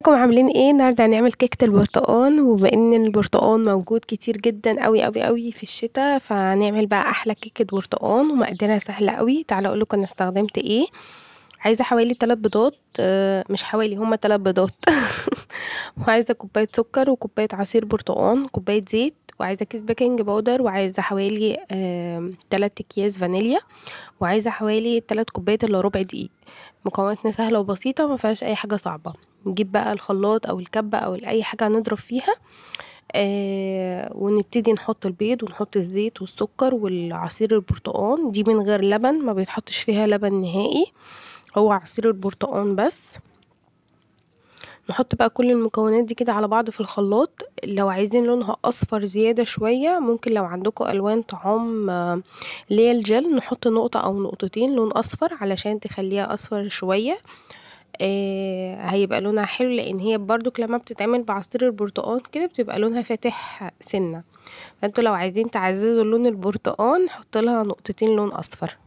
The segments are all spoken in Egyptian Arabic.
ازيكم عاملين ايه النهارده هنعمل كيكه البرتقال وبما ان البرتقال موجود كتير جدا قوي قوي قوي في الشتاء فهنعمل بقى احلى كيكه برتقال ومقاديرها سهله قوي تعالوا اقول لكم انا استخدمت ايه عايزه حوالي 3 بيضات آه، مش حوالي هما 3 بيضات وعايزه كوبايه سكر وكوبايه عصير برتقال كوبايه زيت وعايزه كيس بيكنج باودر وعايزه حوالي آه، 3 اكياس فانيليا وعايزه حوالي 3 كوبايات الا ربع دقيق مكوناتنا سهله وبسيطه ما فيهاش اي حاجه صعبه نجيب بقى الخلاط او الكبه او اي حاجه هنضرب فيها آه ونبتدي نحط البيض ونحط الزيت والسكر والعصير البرتقال دي من غير لبن ما بيتحطش فيها لبن نهائي هو عصير البرتقال بس نحط بقى كل المكونات دي كده على بعض في الخلاط لو عايزين لونها اصفر زياده شويه ممكن لو عندكم الوان طعام آه، اللي هي الجل نحط نقطه او نقطتين لون اصفر علشان تخليها اصفر شويه آه هيبقى لونها حلو لان هي برضك لما بتتعمل بعصير البرتقال كده بتبقى لونها فاتح سنه فانتوا لو عايزين تعززوا لون البرتقال حط لها نقطتين لون اصفر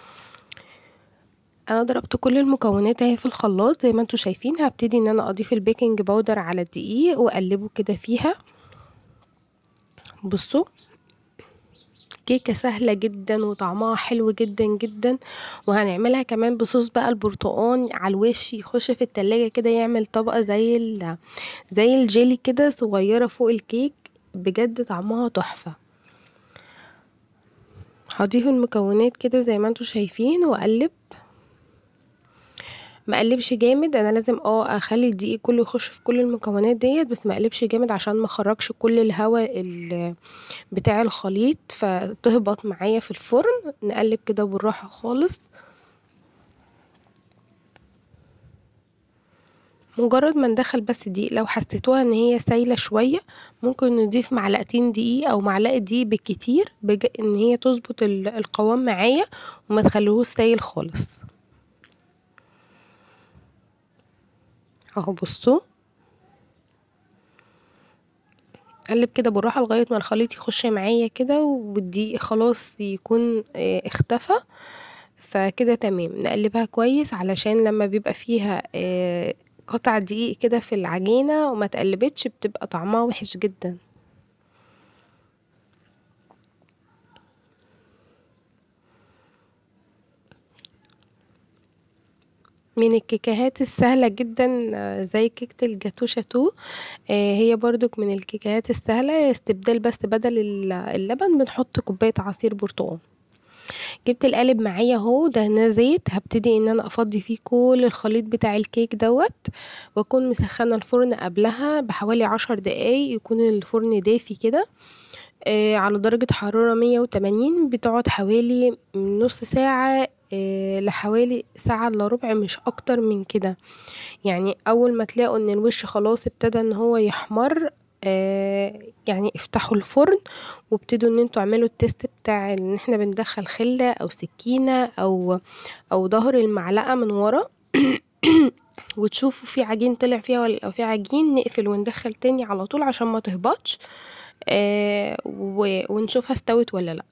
انا ضربت كل المكونات اهي في الخلاط زي ما انتوا شايفين هبتدي ان انا اضيف البيكنج باودر على الدقيق واقلبه كده فيها بصوا كيكة سهلة جدا وطعمها حلو جدا جدا وهنعملها كمان بصوص بقى البرتقال على الوش يخش في التلاجة كده يعمل طبقة زي ال زي الجيلي كده صغيرة فوق الكيك بجد طعمها تحفة هضيف المكونات كده زي ما انتوا شايفين واقلب ما اقلبش جامد انا لازم اه اخلي الدقيق كله يخش في كل المكونات ديت بس ما اقلبش جامد عشان ما اخرجش كل الهواء ال- بتاع الخليط فتهبط معايا في الفرن نقلب كده بالراحه خالص مجرد ما ندخل بس دقيق لو حسيتوها ان هي سايله شويه ممكن نضيف معلقتين دقيق او معلقه دقيق بالكتير بج... ان هي تظبط ال- القوام معايا وما تخليهوش سايل خالص اهو بصوا قلب كده بالراحه لغايه ما الخليط يخش معايا كده والدقيق خلاص يكون آه، اختفى فكده تمام نقلبها كويس علشان لما بيبقى فيها آه، قطع دقيق كده في العجينه وما تقلبتش بتبقى طعمها وحش جدا من الكيكات السهلة جدا آه، زي كيكة الجاتو شاتو آه، هي برضك من الكيكات السهلة استبدال بس بدل ال- اللبن بنحط كوباية عصير برتقال جبت القالب معايا اهو دهناه زيت هبتدي ان انا افضي فيه كل الخليط بتاع الكيك دوت واكون مسخنه الفرن قبلها بحوالي عشر دقايق يكون الفرن دافي كده آه على درجة حرارة مية وتمانين بتقعد حوالي من نص ساعة آه لحوالي ساعة الا ربع مش اكتر من كده يعني اول ما تلاقوا ان الوش خلاص ابتدى ان هو يحمر آه يعني افتحوا الفرن وابتدوا ان انتوا اعملوا التيست بتاع ان احنا بندخل خلة او سكينة او او ظهر المعلقة من ورا وتشوفوا في عجين طلع فيها ولا لو في عجين نقفل وندخل تاني على طول عشان ما تهبطش آه و- ونشوفها استوت ولا لا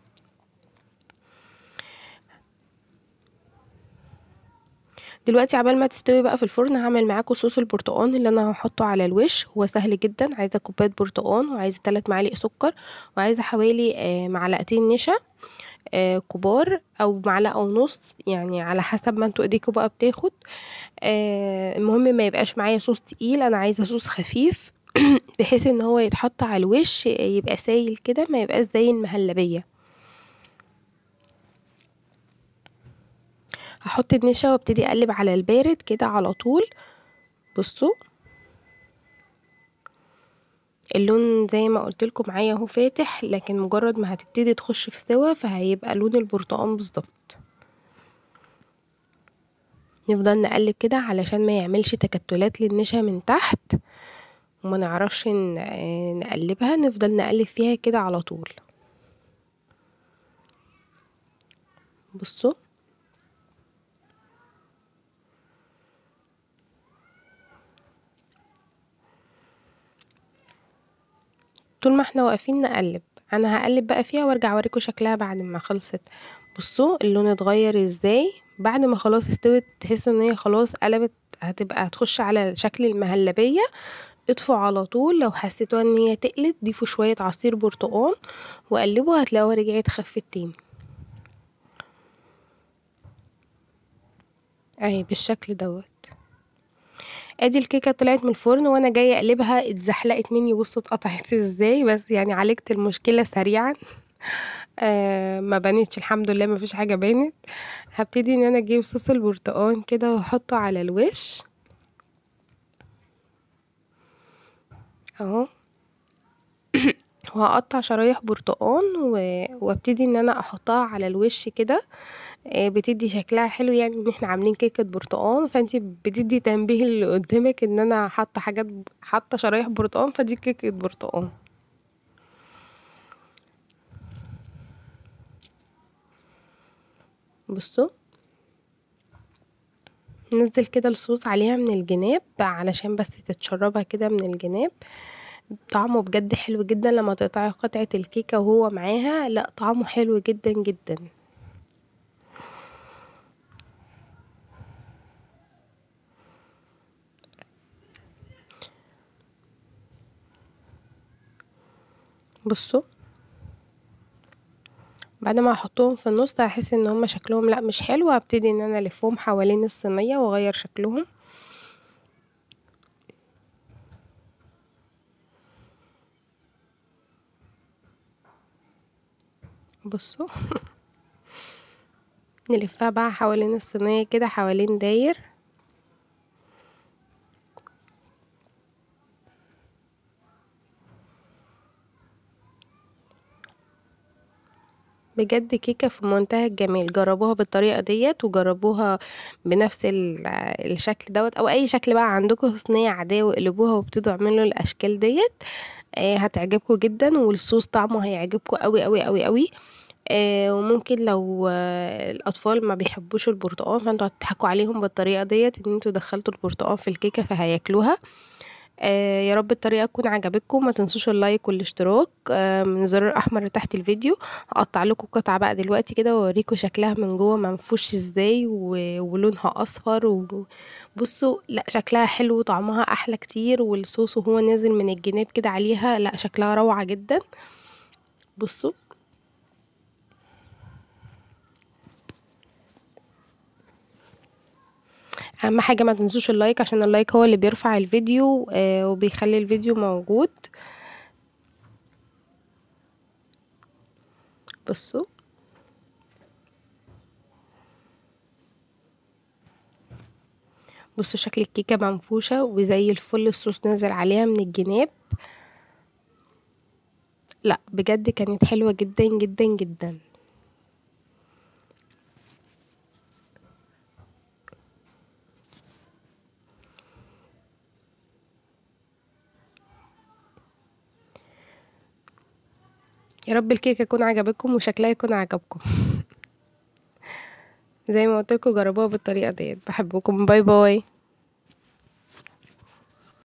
دلوقتي عبال ما تستوي بقى في الفرن هعمل معاكم صوص البرتقال اللي انا هحطه على الوش هو سهل جدا عايزه كوبايه برتقال وعايزه 3 معالق سكر وعايزه حوالي آه، معلقتين نشا آه، كبار او معلقه ونص يعني على حسب ما انتوا ايديكوا بقى بتاخد آه، المهم ما يبقاش معايا صوص تقيل انا عايزه صوص خفيف بحيث ان هو يتحط على الوش يبقى سايل كده ما يبقاش زي المهلبيه هحط النشا وابتدي اقلب على البارد كده على طول بصوا اللون زي ما قلت لكم معايا اهو فاتح لكن مجرد ما هتبتدي تخش في سوا فهيبقى لون البرتقال بالظبط نفضل نقلب كده علشان ما يعملش تكتلات للنشا من تحت وما نعرفش ن- آه، نقلبها نفضل نقلب فيها كده على طول بصوا طول ما احنا واقفين نقلب انا هقلب بقى فيها وارجع اوريكم شكلها بعد ما خلصت بصوا اللون اتغير ازاي بعد ما خلاص استوت تحسوا ان هي خلاص قلبت هتبقى هتخش على شكل المهلبية اطفوا على طول لو حسيتوا ان هي تقلت ضيفوا شوية عصير برتقان وقلبوا هتلاقوها رجعت خفت تاني اهي بالشكل دوت ادي الكيكه طلعت من الفرن وانا جايه اقلبها اتزحلقت مني بصوا اتقطعت ازاي بس يعني عالجت المشكله سريعا آه ما بانتش الحمد لله ما فيش حاجه بانت هبتدي ان انا اجيب صوص البرتقان كده واحطه على الوش اهو وهقطع شرايح برتقان وابتدي ان انا احطها على الوش كده بتدي شكلها حلو يعني ان احنا عاملين كيكه برتقان فانتي بتدي تنبيه اللي قدامك ان انا حاطه حاجات حاطه شرايح برتقان فدي كيكه برتقان بصوا نزل كده الصوص عليها من الجناب علشان بس تتشربها كده من الجناب طعمه بجد حلو جدا لما تقطعي قطعة الكيكة وهو معاها لا طعمه حلو جدا جدا بصوا بعد ما احطهم في النص هحس ان هما شكلهم لا مش حلو هبتدي ان انا الفهم حوالين الصينيه واغير شكلهم بصوا نلفها بقى حوالين الصينيه كده حوالين داير بجد كيكة في منتهى الجمال جربوها بالطريقة ديت وجربوها بنفس الشكل دوت او اي شكل بقى عندكم صينية عادية واقلبوها وابتدوا اعملوا الاشكال ديت هتعجبكم جدا والصوص طعمه هيعجبكم قوي قوي قوي قوي وممكن لو الاطفال ما بيحبوش البرتقال فانتوا هتضحكوا عليهم بالطريقة ديت ان انتوا دخلتوا البرتقال في الكيكة فهياكلوها آه يا رب الطريقه تكون عجبتكم ما تنسوش اللايك والاشتراك آه من الزرار الاحمر تحت الفيديو هقطع لكم قطعه بقى دلوقتي كده واوريكم شكلها من جوه منفوش ازاي ولونها اصفر وبصوا لا شكلها حلو وطعمها احلى كتير والصوص وهو نازل من الجناب كده عليها لا شكلها روعه جدا بصوا اهم حاجه ما تنسوش اللايك عشان اللايك هو اللي بيرفع الفيديو آه وبيخلي الفيديو موجود بصوا بصوا شكل الكيكه منفوشه وزي الفل الصوص نازل عليها من الجناب لا بجد كانت حلوه جدا جدا جدا يا رب الكيكه يكون عجبتكم وشكلها يكون عجبكم زي ما قلت لكم جربوها بالطريقه ديت بحبكم باي باي